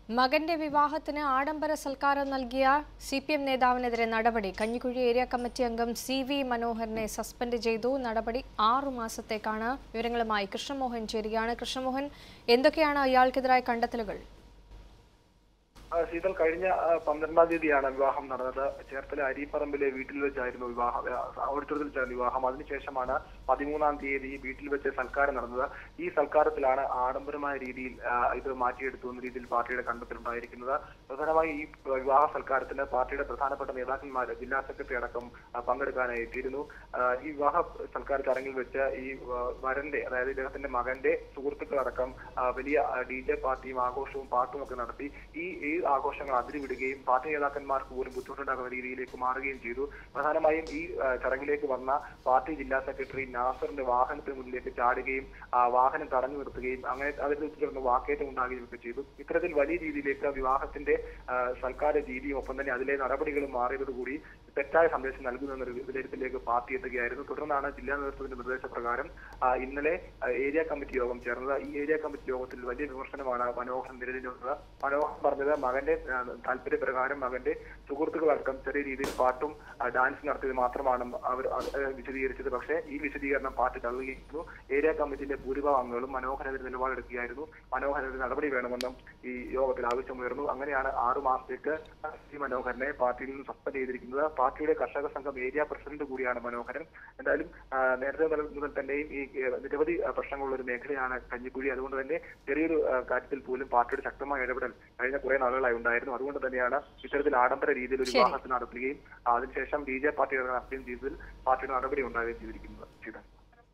മകന്റെ വിവാഹത്തിന് ആഡംബര സൽക്കാരം നൽകിയ സി പി എം നേതാവിനെതിരെ നടപടി കഞ്ഞിക്കുഴി ഏരിയ കമ്മിറ്റി അംഗം സി വി മനോഹരനെ സസ്പെൻഡ് ചെയ്തു നടപടി ആറു മാസത്തേക്കാണ് വിവരങ്ങളുമായി കൃഷ്ണമോഹൻ ചേരുകയാണ് കൃഷ്ണമോഹൻ എന്തൊക്കെയാണ് ഇയാൾക്കെതിരായ കണ്ടെത്തലുകൾ ആ, ശീതൾ കഴിഞ്ഞ ആ, പന്ത്രണ്ടാം തീയതിയാണ് വിവാഹം നടന്നത് ചേർത്തല അരിപ്പറമ്പിലെ വീട്ടിൽ വെച്ചായിരുന്നു വിവാഹം ആ, ഓഡിറ്റോറിയത്തിൽ വെച്ചായിരുന്നു വിവാഹം അതിനുശേഷമാണ് പതിമൂന്നാം തീയതി വീട്ടിൽ വെച്ച് സൽക്കാരം നടന്നത് ഈ സൽക്കാരത്തിലാണ് ആഡംബരമായ രീതിയിൽ ആ, ഇത് മാറ്റിയെടുത്തു എന്ന രീതിയിൽ പാർട്ടിയുടെ കണ്ടെത്തലുണ്ടായിരിക്കുന്നത് പ്രധാനമായി ഈ വിവാഹ സൽക്കാരത്തിന് പാർട്ടിയുടെ പ്രധാനപ്പെട്ട നേതാക്കന്മാർ ജില്ലാ സെക്രട്ടറി അടക്കം ആ, പങ്കെടുക്കാനായി എത്തിയിരുന്നു ആ, ഈ വിവാഹ സൽക്കാര ചടങ്ങിൽ വെച്ച് ഈ ആ, വരന്റെ അതായത് ഇദ്ദേഹത്തിന്റെ മകന്റെ സുഹൃത്തുക്കളടക്കം ആ, വലിയ ഡി ജെ പാർട്ടിയും ആഘോഷവും പാട്ടും ഒക്കെ നടത്തി ഈ ഈ ആഘോഷങ്ങൾ അതിരുവിടുകയും പാർട്ടി നേതാക്കന്മാർക്ക് പോലും ബുദ്ധിമുട്ടുണ്ടാകുന്ന രീതിയിലേക്ക് മാറുകയും ചെയ്തു പ്രധാനമായും ഈ ആ, ചടങ്ങിലേക്ക് വന്ന പാർട്ടി ജില്ലാ സെക്രട്ടറി നാസറിന്റെ വാഹനത്തിന് മുന്നിലേക്ക് ചാടുകയും ആ വാഹനം തടഞ്ഞു നിർത്തുകയും അങ്ങനെ അതിൽ തുടർന്ന് വാക്കേറ്റം ഉണ്ടാകുകയും ഒക്കെ ചെയ്തു ഇത്തരത്തിൽ വലിയ രീതിയിലേക്ക് വിവാഹത്തിന്റെ ആ, സൽക്കാര രീതിയും ഒപ്പം തന്നെ അതിലെ നടപടികളും മാറിയതോടുകൂടി തെറ്റായ സന്ദേശം നൽകുന്നൊരു വിലയിരുത്തലിലേക്ക് പാർട്ടി എത്തുകയായിരുന്നു തുടർന്നാണ് ജില്ലാ നേതൃത്വത്തിന്റെ നിർദ്ദേശപ്രകാരം ആ, ഇന്നലെ ആ, ഏരിയ കമ്മിറ്റി യോഗം ചേർന്നത് ഈ ഏരിയ കമ്മിറ്റി യോഗത്തിൽ വലിയ വിമർശനമാണ് മനോഹരൻ നേരിടുന്നത് മനോഹരൻ പറഞ്ഞത് മകന്റെ ആ, താല്പര്യപ്രകാരം മകന്റെ സുഹൃത്തുക്കളടക്കം ചെറിയ രീതിയിൽ പാട്ടും ആ, ഡാൻസും നടത്തിയത് മാത്രമാണ് അവർ അത്, ആ, വിശദീകരിച്ചത് പക്ഷേ ഈ വിശദീകരണം പാർട്ടി തള്ളുകയായിരുന്നു ഏരിയ കമ്മിറ്റിയിലെ ഭൂരിഭാഗം അംഗങ്ങളും മനോഹരനെതിരെ നിലപാടെടുക്കുകയായിരുന്നു മനോഹരന് നടപടി വേണമെന്നും ഈ യോഗത്തിൽ ആവശ്യമുയർന്നു അങ്ങനെയാണ് ആറു മാസത്തേക്ക് സി മനോഹരനെ പാർട്ടിയിൽ നിന്ന് സസ്പെൻഡ് ചെയ്തിരിക്കുന്നത് പാർട്ടിയുടെ കർഷക സംഘം ഏരിയ പ്രസിഡന്റ് കൂടിയാണ് മനോഹരൻ എന്തായാലും ആ, നേരത്തെ മുതൽ മുതൽ തന്നെയും ഈ ഏ, നിരവധി ആ, പ്രശ്നങ്ങളുള്ള ഒരു മേഖലയാണ് കഞ്ഞിക്കുഴി അതുകൊണ്ട് തന്നെ ചെറിയൊരു ആ, കാര്യത്തിൽ പോലും പാർട്ടിയുടെ ശക്തമായ ഇടപെടൽ കഴിഞ്ഞ കുറെ നാളുകളായി ഉണ്ടായിരുന്നു അതുകൊണ്ട് തന്നെയാണ് ഇത്തരത്തിൽ ആഡംബര രീതിയിൽ ഒരു ശരി. വിവാഹത്തിന് നടത്തുകയും അതിനുശേഷം ബി ജെ പാർട്ടി നടത്തുകയും ചെയ്തതിൽ പാർട്ടിയുടെ നടപടി ഉണ്ടാവുകയും ചെയ്തിരിക്കുന്നത് ചെയ്തത്